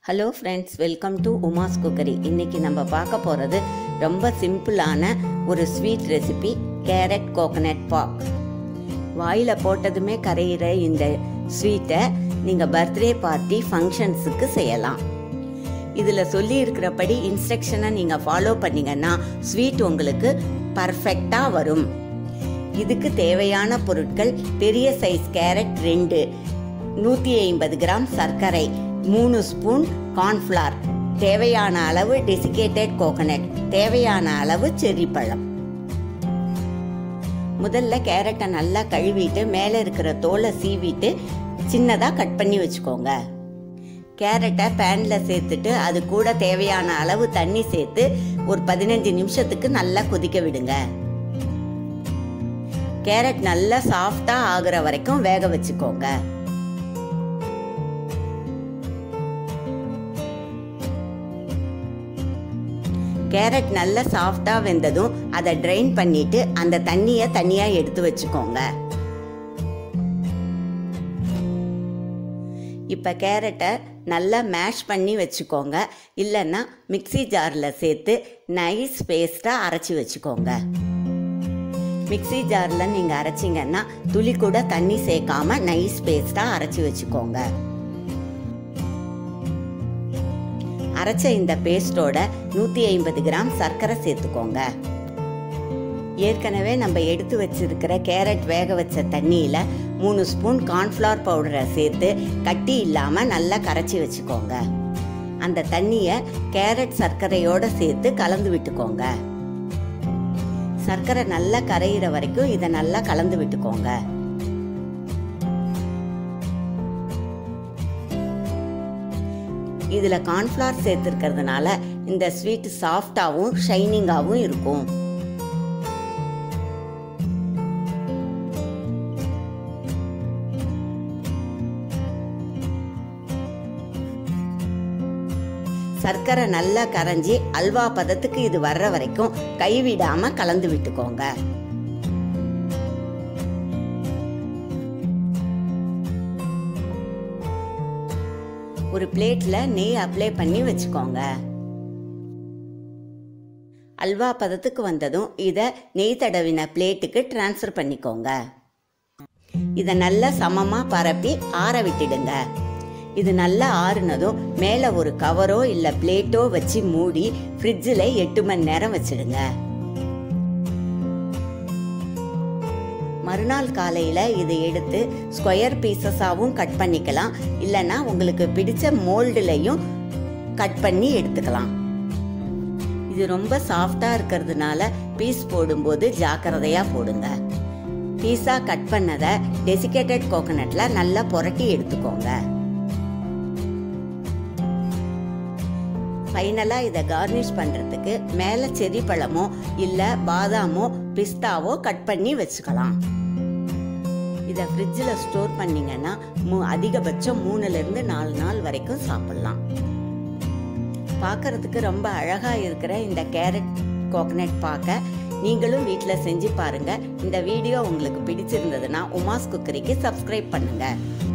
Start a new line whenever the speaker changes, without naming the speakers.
hello friends welcome to Uma's cookery இன்னைக்கு நம்ம பார்க்க போகிறது ரொம்ப சிம்பிளான ஒரு ஸ்வீட் ரெசிபி கேரட் கோகனட் பாக் வாயில் போட்டதுமே கரையிற இந்த ஸ்வீட்டை நீங்கள் பர்த்டே பார்ட்டி ஃபங்க்ஷன்ஸுக்கு செய்யலாம் இதில் சொல்லி இருக்கிறபடி இன்ஸ்ட்ரக்ஷனை நீங்கள் ஃபாலோ பண்ணீங்கன்னா ஸ்வீட் உங்களுக்கு பர்ஃபெக்டாக வரும் இதுக்கு தேவையான பொருட்கள் பெரிய சைஸ் கேரட் ரெண்டு நூற்றி ஐம்பது கிராம் சர்க்கரை மூணு ஸ்பூன் கார்ன்ஃப்ளார் தேவையான அளவு டெசிகேட்டட் கோகனட் தேவையான அளவு செர்ரி பழம் முதல்ல கேரட்டை நல்லா கழுவிட்டு மேலே இருக்கிற தோலை சீவிட்டு சின்னதாக கட் பண்ணி வச்சுக்கோங்க கேரட்டை பேனில் சேர்த்துட்டு அது கூட தேவையான அளவு தண்ணி சேர்த்து ஒரு பதினஞ்சு நிமிஷத்துக்கு நல்லா கொதிக்க விடுங்க கேரட் நல்லா சாஃப்டாக ஆகுற வரைக்கும் வேக வச்சுக்கோங்க கேரட் நல்லா சாஃப்டாக வெந்ததும் அதை ட்ரைன் பண்ணிட்டு அந்த தண்ணியை தனியாக எடுத்து வச்சுக்கோங்க இப்போ கேரட்டை நல்லா மேஷ் பண்ணி வச்சுக்கோங்க இல்லைன்னா மிக்சி ஜாரில் சேர்த்து நைஸ் பேஸ்ட்டாக அரைச்சி வச்சுக்கோங்க மிக்சி ஜாரில் நீங்கள் அரைச்சிங்கன்னா துளி கூட தண்ணி சேர்க்காம நைஸ் பேஸ்ட்டாக அரைச்சி வச்சுக்கோங்க அரைச்ச இந்த பேஸ்டோட நூற்றி ஐம்பது கிராம் சர்க்கரை சேர்த்துக்கோங்க ஏற்கனவே நம்ம எடுத்து வச்சிருக்கிற கேரட் வேக வச்ச தண்ணியில் மூணு ஸ்பூன் கார்ன்ஃப்ளவர் பவுடரை சேர்த்து கட்டி இல்லாமல் நல்லா கரைச்சி வச்சுக்கோங்க அந்த தண்ணியை கேரட் சர்க்கரையோடு சேர்த்து கலந்து விட்டுக்கோங்க சர்க்கரை நல்லா கரையிற வரைக்கும் இதை நல்லா கலந்து விட்டுக்கோங்க இதில் கார்ன்ஃப்ளவர் சேர்த்துருக்கிறதுனால இந்த ஸ்வீட் சாஃப்டாகவும் ஷைனிங்காகவும் இருக்கும் சர்க்கரை நல்லா கரைஞ்சி அல்வா பதத்துக்கு இது வர்ற வரைக்கும் கைவிடாம கலந்து விட்டுக்கோங்க ஒரு பிளேட்ல நெய் அப்ளை பண்ணி வச்சுக்கோங்க அல்வா பதத்துக்கு வந்ததும் இதை நெய் தடவின பிளேட்டுக்கு டிரான்ஸ்ஃபர் பண்ணிக்கோங்க இதை நல்லா சமமாக பரப்பி ஆற விட்டுடுங்க இது நல்லா ஆறுனதும் மேலே ஒரு கவரோ இல்லை பிளேட்டோ வச்சு மூடி ஃப்ரிட்ஜில் எட்டு மணி நேரம் வச்சிடுங்க மறுநாள் காலையில் இதை எடுத்து ஸ்கொயர் பீசஸாகவும் கட் பண்ணிக்கலாம் இல்லைன்னா உங்களுக்கு பிடிச்ச மோல்டுலையும் கட் பண்ணி எடுத்துக்கலாம் இது ரொம்ப சாஃப்டாக இருக்கிறதுனால பீஸ் போடும்போது ஜாக்கிரதையாக போடுங்க பீஸாக கட் பண்ணதை டெசிகேட்டட் கோகனட்டில் நல்லா புரட்டி எடுத்துக்கோங்க ஃபைனலாக இதை கார்னிஷ் பண்ணுறதுக்கு மேலே செரி பழமோ இல்லை பாதாமோ பிஸ்தாவோ கட் பண்ணி வச்சுக்கலாம் இதை ஃப்ரிட்ஜில் ஸ்டோர் பண்ணிங்கன்னா மூ அதிகபட்சம் மூணுலேருந்து நாலு நாள் வரைக்கும் சாப்பிட்லாம் பார்க்கறதுக்கு ரொம்ப அழகாக இருக்கிற இந்த கேரட் கோகனட் பார்க்க நீங்களும் வீட்டில் செஞ்சு பாருங்கள் இந்த வீடியோ உங்களுக்கு பிடிச்சிருந்ததுன்னா உமாஸ் குக்கரிக்கு சப்ஸ்கிரைப் பண்ணுங்கள்